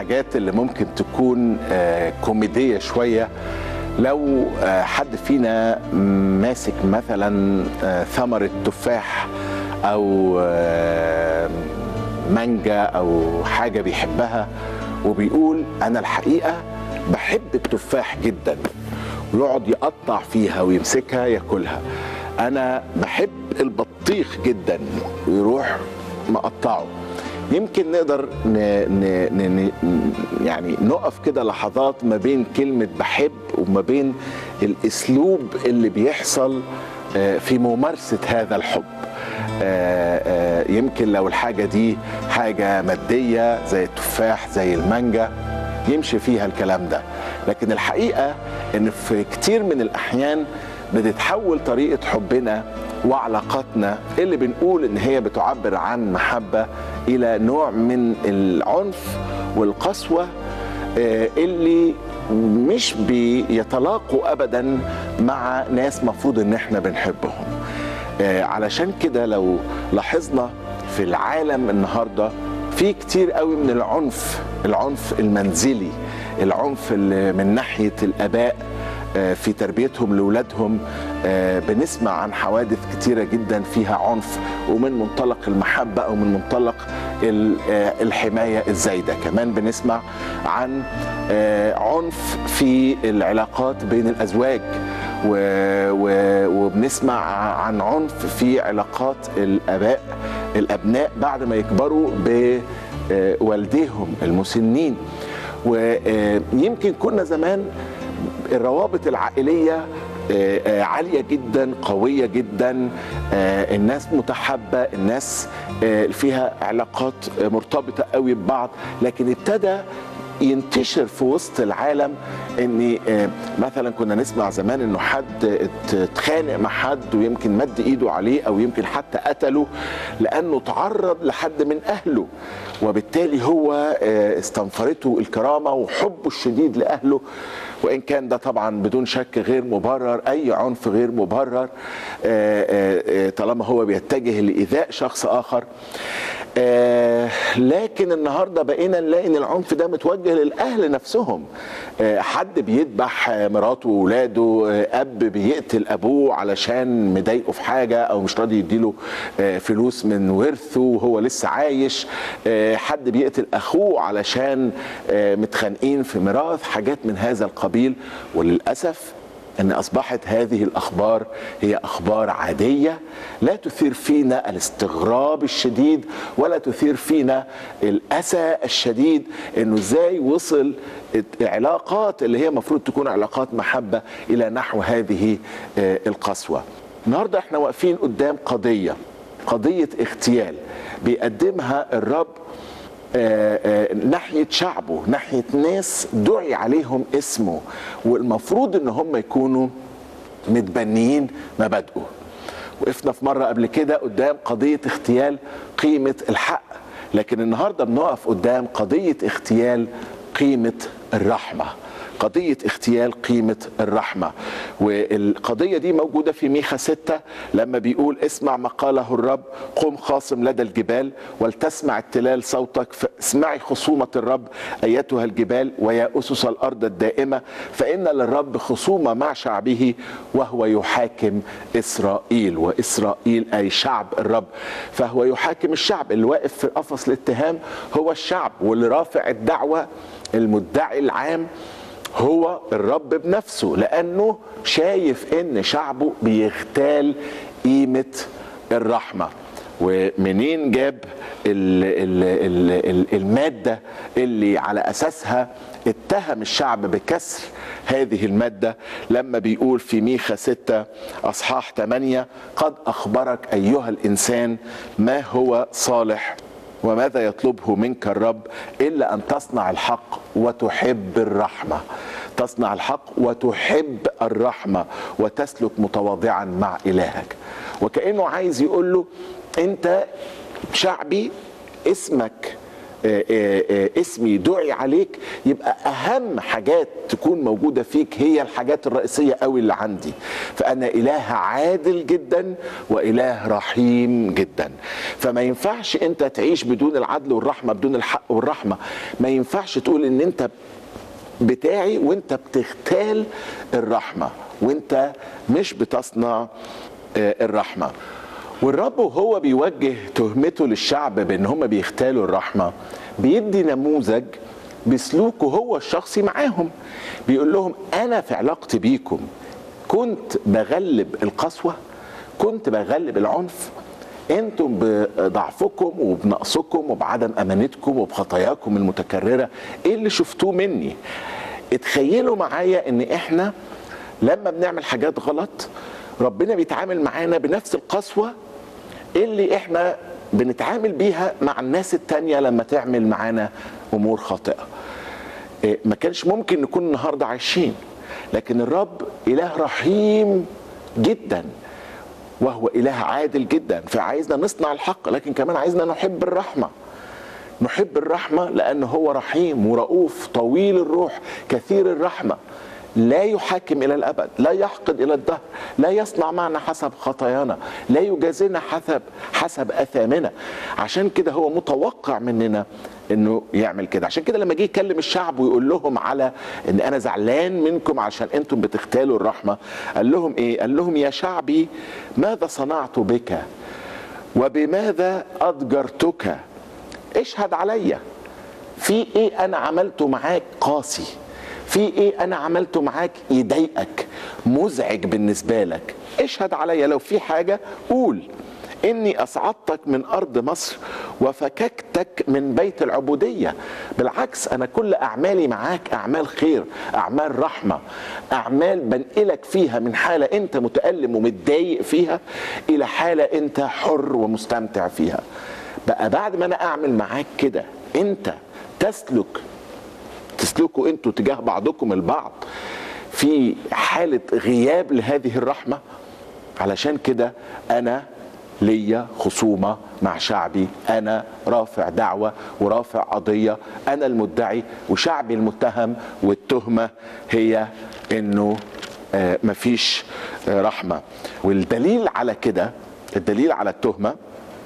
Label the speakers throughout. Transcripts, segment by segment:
Speaker 1: الحاجات اللي ممكن تكون آه، كوميدية شوية لو آه، حد فينا ماسك مثلا آه، ثمرة تفاح أو آه، مانجا أو حاجة بيحبها وبيقول أنا الحقيقة بحب التفاح جدا ويقعد يقطع فيها ويمسكها ياكلها أنا بحب البطيخ جدا ويروح مقطعه يمكن نقدر ن... ن... ن... ن... يعني نقف كده لحظات ما بين كلمة بحب وما بين الأسلوب اللي بيحصل آه، في ممارسة هذا الحب آه، آه، يمكن لو الحاجة دي حاجة مادية زي التفاح زي المانجا يمشي فيها الكلام ده لكن الحقيقة ان في كتير من الأحيان بتتحول طريقة حبنا وعلاقاتنا اللي بنقول ان هي بتعبر عن محبة الى نوع من العنف والقسوة آه، اللي مش بيتلاقوا ابدا مع ناس مفروض ان احنا بنحبهم آه، علشان كده لو لاحظنا في العالم النهارده في كتير قوي من العنف العنف المنزلي العنف اللي من ناحيه الاباء آه، في تربيتهم لاولادهم آه، بنسمع عن حوادث كتيره جدا فيها عنف ومن منطلق المحبه او من منطلق ال- آه، الحمايه الزايده كمان بنسمع عن آه، عنف في العلاقات بين الازواج و... و... وبنسمع عن عنف في علاقات الاباء الابناء بعد ما يكبروا بوالديهم المسنين ويمكن كنا زمان الروابط العائليه آه، آه، عاليه جدا قويه جدا آه، الناس متحبه الناس آه، فيها علاقات آه، مرتبطه قوي ببعض لكن ابتدى ينتشر في وسط العالم ان آه، مثلا كنا نسمع زمان انه حد ات- اتخانق مع حد ويمكن مد ايده عليه او يمكن حتى قتله لانه تعرض لحد من اهله وبالتالي هو آه، استنفرته الكرامه وحبه الشديد لاهله وان كان ده طبعا بدون شك غير مبرر اي عنف غير مبرر آه، آه، آه، طالما هو بيتجه لايذاء شخص اخر آه، لكن النهارده بقينا نلاقي ان العنف ده متوجه للاهل نفسهم آه، حد بيذبح آه، مراته واولاده آه، اب بيقتل ابوه علشان مضايقه في حاجه او مش راضي يديله آه، فلوس من ورثه وهو لسه عايش آه، حد بيقتل اخوه علشان آه، متخانقين في ميراث حاجات من هذا القبيل وللاسف ان اصبحت هذه الاخبار هي اخبار عاديه لا تثير فينا الاستغراب الشديد ولا تثير فينا الاسى الشديد انه ازاي وصل العلاقات اللي هي المفروض تكون علاقات محبه الى نحو هذه آه، القسوه. النهارده احنا واقفين قدام قضيه قضيه اغتيال بيقدمها الرب آه، آه، ناحية شعبه ناحية ناس دعي عليهم اسمه والمفروض ان هم يكونوا متبنيين مبادئه وقفنا في مرة قبل كده قدام قضية اغتيال قيمة الحق لكن النهاردة بنقف قدام قضية اغتيال قيمة الرحمة قضية اغتيال قيمة الرحمة والقضية دي موجودة في ميخا ستة لما بيقول اسمع ما قاله الرب قم خاصم لدى الجبال ولتسمع التلال صوتك فاسمعي خصومة الرب أيتها الجبال ويا أسس الأرض الدائمة فإن للرب خصومة مع شعبه وهو يحاكم إسرائيل وإسرائيل أي شعب الرب فهو يحاكم الشعب اللي واقف في قفص الاتهام هو الشعب واللي رافع الدعوة المدعي العام هو الرب بنفسه لانه شايف ان شعبه بيغتال قيمه الرحمه ومنين جاب ال ال ال ال الماده اللي على اساسها اتهم الشعب بكسر هذه المادة لما بيقول في ميخا 6 أصحاح 8 قد أخبرك أيها الإنسان ما هو صالح وماذا يطلبه منك الرب الا ان تصنع الحق وتحب الرحمه تصنع الحق وتحب الرحمه وتسلك متواضعا مع الهك وكانه عايز يقول له انت شعبي اسمك آه، آه، آه، اسمي دعي عليك يبقى اهم حاجات تكون موجوده فيك هي الحاجات الرئيسيه قوي اللي عندي فانا اله عادل جدا واله رحيم جدا فما ينفعش انت تعيش بدون العدل والرحمه بدون الحق والرحمه ما ينفعش تقول ان انت بتاعي وانت بتغتال الرحمه وانت مش بتصنع آه، الرحمه والرب وهو بيوجه تهمته للشعب بان هم بيغتالوا الرحمه بيدي نموذج بسلوكه هو الشخصي معاهم بيقول لهم انا في علاقتي بيكم كنت بغلب القسوه كنت بغلب العنف انتم بضعفكم وبنقصكم وبعدم امانتكم وبخطاياكم المتكرره ايه اللي شفتوه مني اتخيلوا معايا ان احنا لما بنعمل حاجات غلط ربنا بيتعامل معانا بنفس القسوه اللي احنا بنتعامل بيها مع الناس التانية لما تعمل معانا امور خاطئه إيه، ما كانش ممكن نكون النهارده عايشين لكن الرب اله رحيم جدا وهو اله عادل جدا فعايزنا نصنع الحق لكن كمان عايزنا نحب الرحمه نحب الرحمه لان هو رحيم ورؤوف طويل الروح كثير الرحمه لا يحاكم الى الابد لا يحقد الى الدهر لا يصنع معنا حسب خطايانا لا يجازينا حسب حسب اثامنا عشان كده هو متوقع مننا انه يعمل كده عشان كده لما جه يكلم الشعب ويقول لهم على ان انا زعلان منكم عشان انتم بتختالوا الرحمه قال لهم ايه قال لهم يا شعبي ماذا صنعت بك وبماذا اضجرتك اشهد عليا في ايه انا عملته معاك قاسي في ايه انا عملته معاك يضايقك مزعج بالنسبه لك اشهد عليا لو في حاجه قول اني اصعدتك من ارض مصر وفككتك من بيت العبوديه بالعكس انا كل اعمالي معاك اعمال خير اعمال رحمه اعمال بنقلك فيها من حاله انت متالم ومتضايق فيها الى حاله انت حر ومستمتع فيها بقى بعد ما انا اعمل معاك كده انت تسلك تسلكوا انتوا تجاه بعضكم البعض في حالة غياب لهذه الرحمة علشان كده أنا ليا خصومة مع شعبي أنا رافع دعوة ورافع قضية أنا المدعي وشعبي المتهم والتهمة هي إنه آه، مفيش آه، رحمة والدليل على كده الدليل على التهمة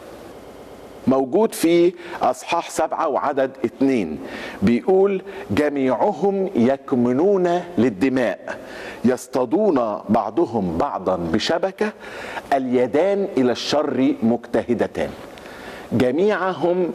Speaker 1: موجود في أصحاح سبعة وعدد اتنين بيقول جميعهم يكمنون للدماء يصطادون بعضهم بعضا بشبكة اليدان إلى الشر مجتهدتان جميعهم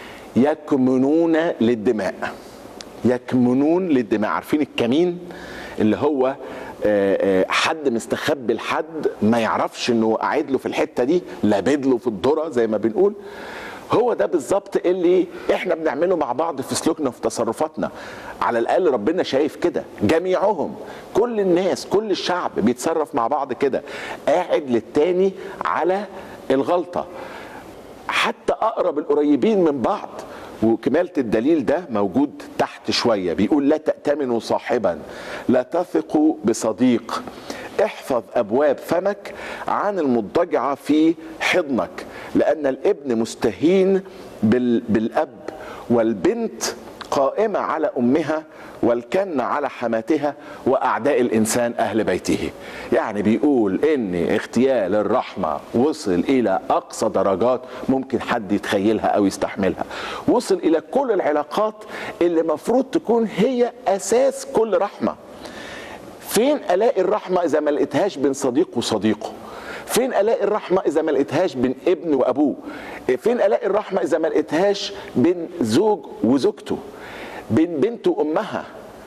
Speaker 1: يكمنون للدماء يكمنون للدماء عارفين الكمين اللي هو آه، آه، حد مستخبي لحد ما يعرفش انه قاعد له في الحته دي لابد له في الذره زي ما بنقول هو ده بالظبط اللي احنا بنعمله مع بعض في سلوكنا وفي تصرفاتنا على الاقل ربنا شايف كده جميعهم كل الناس كل الشعب بيتصرف مع بعض كده قاعد للتاني على الغلطه حتى اقرب القريبين من بعض وكمالة الدليل ده موجود تحت شوية بيقول لا تأتمنوا صاحبا لا تثقوا بصديق احفظ أبواب فمك عن المضطجعة في حضنك لأن الابن مستهين بال... بالأب والبنت قائمة على أمها والكن على حماتها وأعداء الإنسان أهل بيته يعني بيقول إن اغتيال الرحمة وصل إلى أقصى درجات ممكن حد يتخيلها أو يستحملها وصل إلى كل العلاقات اللي مفروض تكون هي أساس كل رحمة فين الاقي الرحمه اذا ما لقيتهاش بين صديق وصديقه فين الاقي الرحمه اذا ما لقيتهاش بين ابن وابوه فين الاقي الرحمه اذا ما لقيتهاش بين زوج وزوجته بين بنت وامها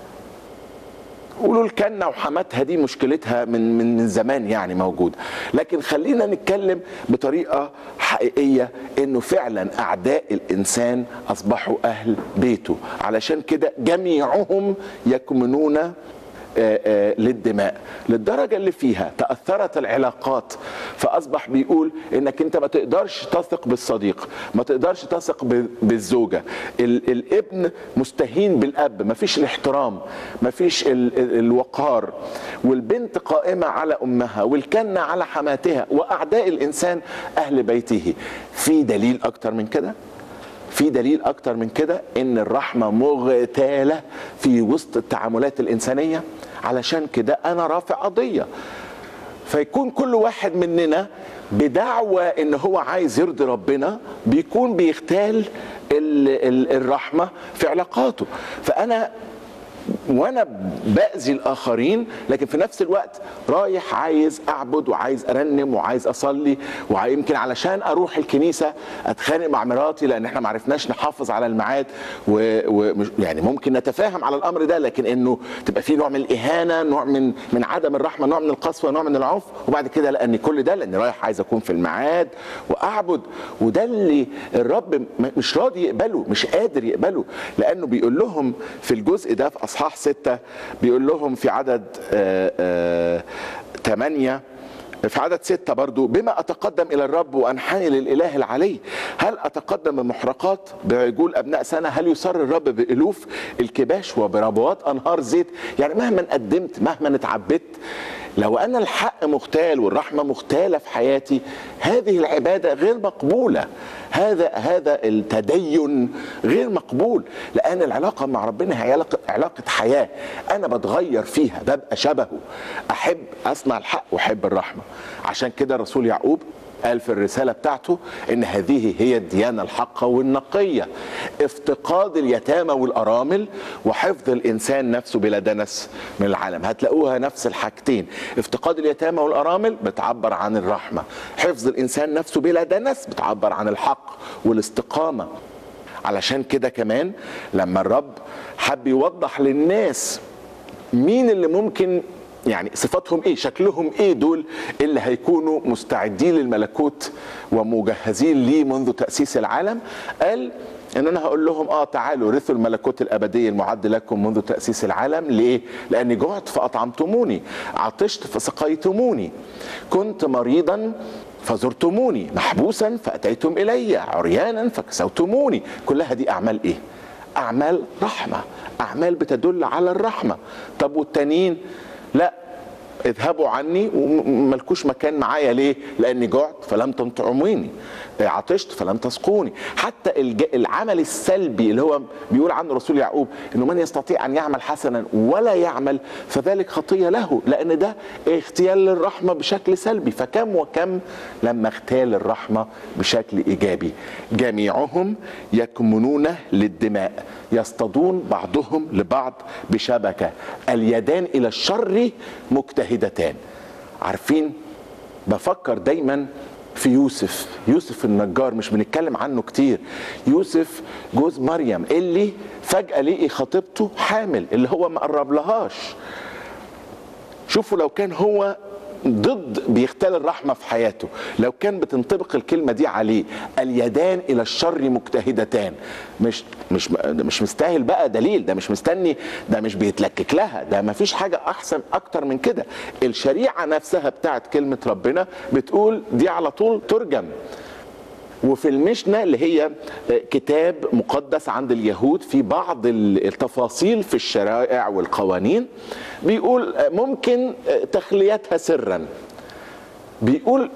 Speaker 1: قولوا الكنة وحماتها دي مشكلتها من من من زمان يعني موجودة لكن خلينا نتكلم بطريقة حقيقية انه فعلا اعداء الانسان اصبحوا اهل بيته علشان كده جميعهم يكمنون آه، آه، للدماء للدرجة اللي فيها تأثرت العلاقات فأصبح بيقول إنك أنت ما تقدرش تثق بالصديق ما تقدرش تثق ب- بالزوجة ال- الابن مستهين بالأب ما فيش الاحترام ما فيش ال- ال- الوقار والبنت قائمة على أمها والكنة على حماتها وأعداء الإنسان أهل بيته في دليل أكتر من كده في دليل اكتر من كده ان الرحمه مغتاله في وسط التعاملات الانسانيه علشان كده انا رافع قضيه فيكون كل واحد مننا بدعوى ان هو عايز يرضي ربنا بيكون بيختال ال- ال- الرحمه في علاقاته فانا وانا باذي الاخرين لكن في نفس الوقت رايح عايز اعبد وعايز ارنم وعايز اصلي ويمكن علشان اروح الكنيسه اتخانق مع مراتي لان احنا ما عرفناش نحافظ على الميعاد و... و... يعني ممكن نتفاهم على الامر ده لكن انه تبقى في نوع من الاهانه نوع من من عدم الرحمه نوع من القسوه نوع من العنف وبعد كده لاني كل ده لاني رايح عايز اكون في الميعاد واعبد وده اللي الرب م- مش راضي يقبله مش قادر يقبله لانه بيقول لهم في الجزء ده في اصحاح ستة بيقول لهم في عدد آه، آه، ثمانية في عدد ستة برضو بما أتقدم إلى الرب وأنحني للإله العلي هل أتقدم بمحرقات بعجول أبناء سنة هل يسر الرب بألوف الكباش وبربوات أنهار زيت يعني مهما قدمت مهما اتعبدت لو أن الحق مختال والرحمة مختالة في حياتي هذه العبادة غير مقبولة هذا هذا التدين غير مقبول لأن العلاقة مع ربنا هي علاقة, علاقة حياة أنا بتغير فيها ببقى شبهه أحب أصنع الحق وأحب الرحمة عشان كده الرسول يعقوب قال في الرسالة بتاعته إن هذه هي الديانة الحقة والنقية افتقاد اليتامى والأرامل وحفظ الإنسان نفسه بلا دنس من العالم هتلاقوها نفس الحاجتين افتقاد اليتامى والأرامل بتعبر عن الرحمة حفظ الإنسان نفسه بلا دنس بتعبر عن الحق والاستقامة علشان كده كمان لما الرب حب يوضح للناس مين اللي ممكن يعني صفاتهم ايه شكلهم ايه دول اللي هيكونوا مستعدين للملكوت ومجهزين ليه منذ تأسيس العالم قال ان انا هقول لهم اه تعالوا رثوا الملكوت الابدي المعد لكم منذ تاسيس العالم ليه لاني جعت فاطعمتموني عطشت فسقيتموني كنت مريضا فزرتموني محبوسا فاتيتم الي عريانا فكسوتموني كلها دي اعمال ايه اعمال رحمه اعمال بتدل على الرحمه طب والتانيين لا اذهبوا عني وملكوش مكان معايا ليه لاني جعت فلم تطعموني عطشت فلم تسقوني حتى الج... العمل السلبي اللي هو بيقول عنه رسول يعقوب انه من يستطيع ان يعمل حسنا ولا يعمل فذلك خطيه له لان ده اغتيال للرحمه بشكل سلبي فكم وكم لما اغتال الرحمه بشكل ايجابي جميعهم يكمنون للدماء يصطادون بعضهم لبعض بشبكه اليدان الى الشر مجتهدتان عارفين بفكر دايما في يوسف يوسف النجار مش بنتكلم عنه كتير يوسف جوز مريم اللي فجأة لقي خطيبته حامل اللي هو ما قرب لهاش شوفوا لو كان هو ضد بيختال الرحمه في حياته لو كان بتنطبق الكلمه دي عليه اليدان الى الشر مجتهدتان مش مش مش مستاهل بقى دليل ده مش مستني ده مش بيتلكك لها ده ما فيش حاجه احسن اكتر من كده الشريعه نفسها بتاعت كلمه ربنا بتقول دي على طول ترجم وفي المشنة اللي هي كتاب مقدس عند اليهود في بعض التفاصيل في الشرائع والقوانين بيقول ممكن تخليتها سرا بيقول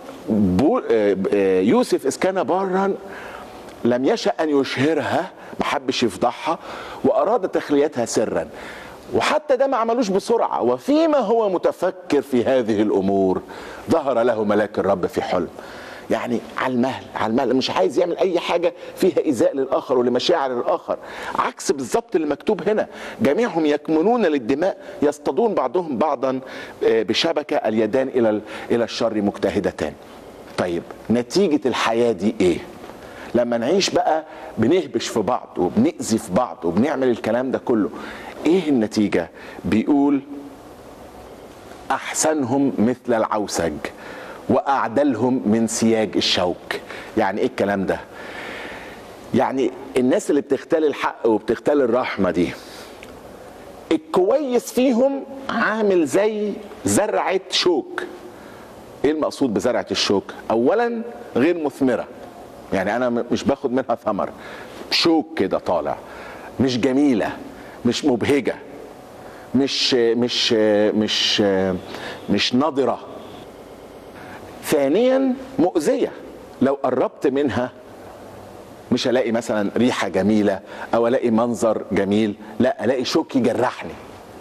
Speaker 1: يوسف إذ كان بارا لم يشأ أن يشهرها ما حبش يفضحها وأراد تخليتها سرا وحتى ده ما عملوش بسرعة وفيما هو متفكر في هذه الأمور ظهر له ملاك الرب في حلم يعني على المهل على المهل مش عايز يعمل اي حاجه فيها ايذاء للاخر ولمشاعر الاخر عكس بالظبط اللي مكتوب هنا جميعهم يكمنون للدماء يصطادون بعضهم بعضا بشبكه اليدان الى الى الشر مجتهدتان طيب نتيجه الحياه دي ايه لما نعيش بقى بنهبش في بعض وبنأذي في بعض وبنعمل الكلام ده كله ايه النتيجه بيقول احسنهم مثل العوسج واعدلهم من سياج الشوك يعني ايه الكلام ده يعني الناس اللي بتختال الحق وبتختال الرحمه دي الكويس فيهم عامل زي زرعه شوك ايه المقصود بزرعه الشوك اولا غير مثمره يعني انا مش باخد منها ثمر شوك كده طالع مش جميله مش مبهجه مش مش مش مش نضره ثانيا مؤذيه لو قربت منها مش الاقي مثلا ريحه جميله او الاقي منظر جميل لا الاقي شوك يجرحني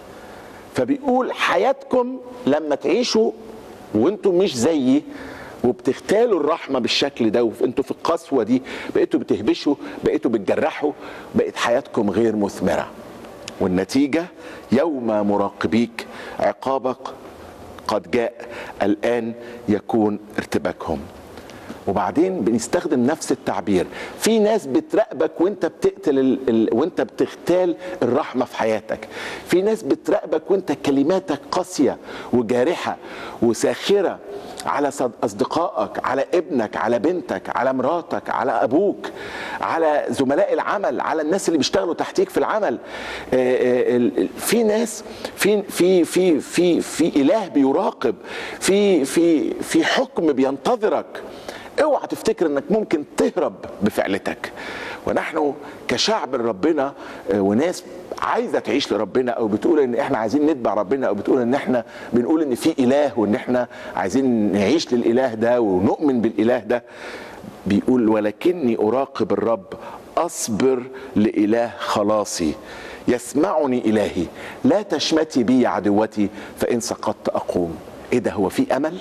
Speaker 1: فبيقول حياتكم لما تعيشوا وانتم مش زيي وبتغتالوا الرحمه بالشكل ده وانتوا في القسوه دي بقيتوا بتهبشوا بقيتوا بتجرحوا بقت حياتكم غير مثمره والنتيجه يوم مراقبيك عقابك قد جاء الان يكون ارتباكهم وبعدين بنستخدم نفس التعبير في ناس بتراقبك وانت بتقتل ال... ال... وانت بتغتال الرحمه في حياتك في ناس بتراقبك وانت كلماتك قاسيه وجارحه وساخره على صد... اصدقائك على ابنك على بنتك على مراتك على ابوك على زملاء العمل على الناس اللي بيشتغلوا تحتيك في العمل آه، آه، ال- ال- في ناس في في في في في اله بيراقب في في في حكم بينتظرك اوعى تفتكر انك ممكن تهرب بفعلتك ونحن كشعب ربنا آه، وناس عايزه تعيش لربنا او بتقول ان احنا عايزين نتبع ربنا او بتقول ان احنا بنقول ان في اله وان احنا عايزين نعيش للاله ده ونؤمن بالاله ده بيقول ولكني اراقب الرب اصبر لاله خلاصي يسمعني الهي لا تشمتي بي عدوتي فان سقطت اقوم ايه ده هو في امل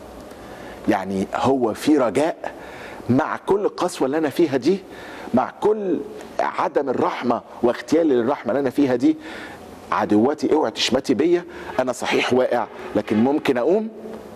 Speaker 1: يعني هو في رجاء مع كل القسوة اللي أنا فيها دي مع كل عدم الرحمة واغتيالي للرحمة اللي أنا فيها دي عدواتي اوعي تشمتي بيا أنا صحيح واقع لكن ممكن أقوم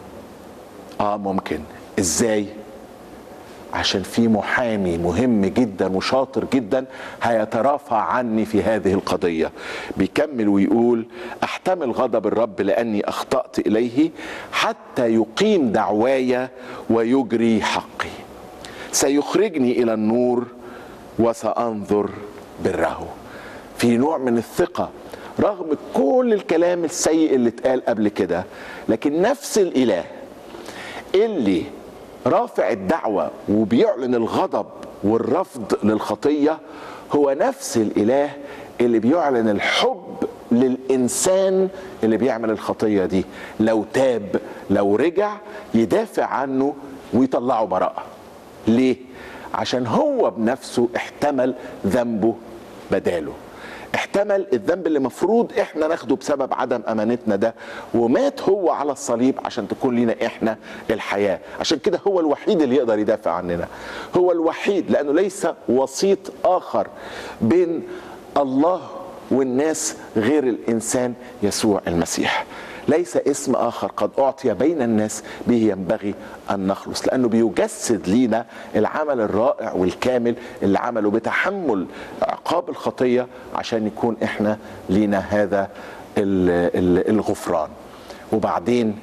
Speaker 1: آه ممكن إزاي عشان في محامي مهم جدا وشاطر جدا هيترافع عني في هذه القضية بيكمل ويقول احتمل غضب الرب لأني أخطأت إليه حتى يقيم دعواي ويجري حقي سيخرجني إلى النور وسأنظر بره في نوع من الثقة رغم كل الكلام السيء اللي اتقال قبل كده لكن نفس الإله اللي رافع الدعوة وبيعلن الغضب والرفض للخطية هو نفس الإله اللي بيعلن الحب للإنسان اللي بيعمل الخطية دي لو تاب لو رجع يدافع عنه ويطلعه براءة ليه؟ عشان هو بنفسه احتمل ذنبه بداله احتمل الذنب اللي مفروض احنا ناخده بسبب عدم امانتنا ده ومات هو على الصليب عشان تكون لنا احنا الحياه عشان كده هو الوحيد اللي يقدر يدافع عننا هو الوحيد لانه ليس وسيط اخر بين الله والناس غير الانسان يسوع المسيح ليس اسم اخر قد اعطي بين الناس به ينبغي ان نخلص لانه بيجسد لينا العمل الرائع والكامل اللي عمله بتحمل عقاب الخطيه عشان يكون احنا لينا هذا ال- ال- الغفران وبعدين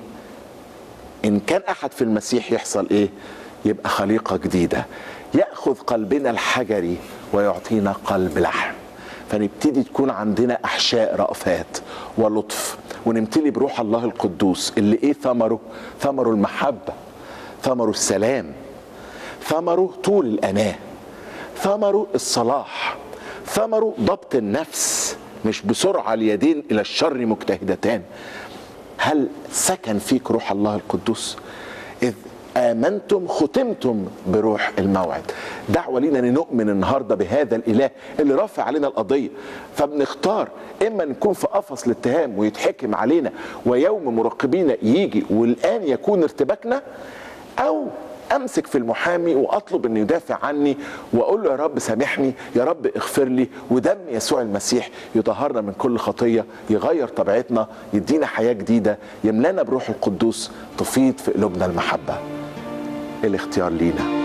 Speaker 1: ان كان احد في المسيح يحصل ايه يبقى خليقه جديده ياخذ قلبنا الحجري ويعطينا قلب لحم فنبتدي تكون عندنا احشاء رأفات ولطف ونمتلي بروح الله القدوس اللي ايه ثمره ثمره المحبه ثمره السلام ثمره طول الاناه ثمره الصلاح ثمره ضبط النفس مش بسرعه اليدين الى الشر مجتهدتان هل سكن فيك روح الله القدوس إذ آمنتم ختمتم بروح الموعد دعوة لينا أن نؤمن النهاردة بهذا الإله اللي رافع علينا القضية فبنختار إما نكون في قفص الاتهام ويتحكم علينا ويوم مراقبينا يجي والآن يكون ارتباكنا أو امسك في المحامي واطلب انه يدافع عني واقول له يا رب سامحني يا رب اغفر لي ودم يسوع المسيح يطهرنا من كل خطيه يغير طبيعتنا يدينا حياه جديده يملانا بروح القدوس تفيض في قلوبنا المحبه الاختيار لينا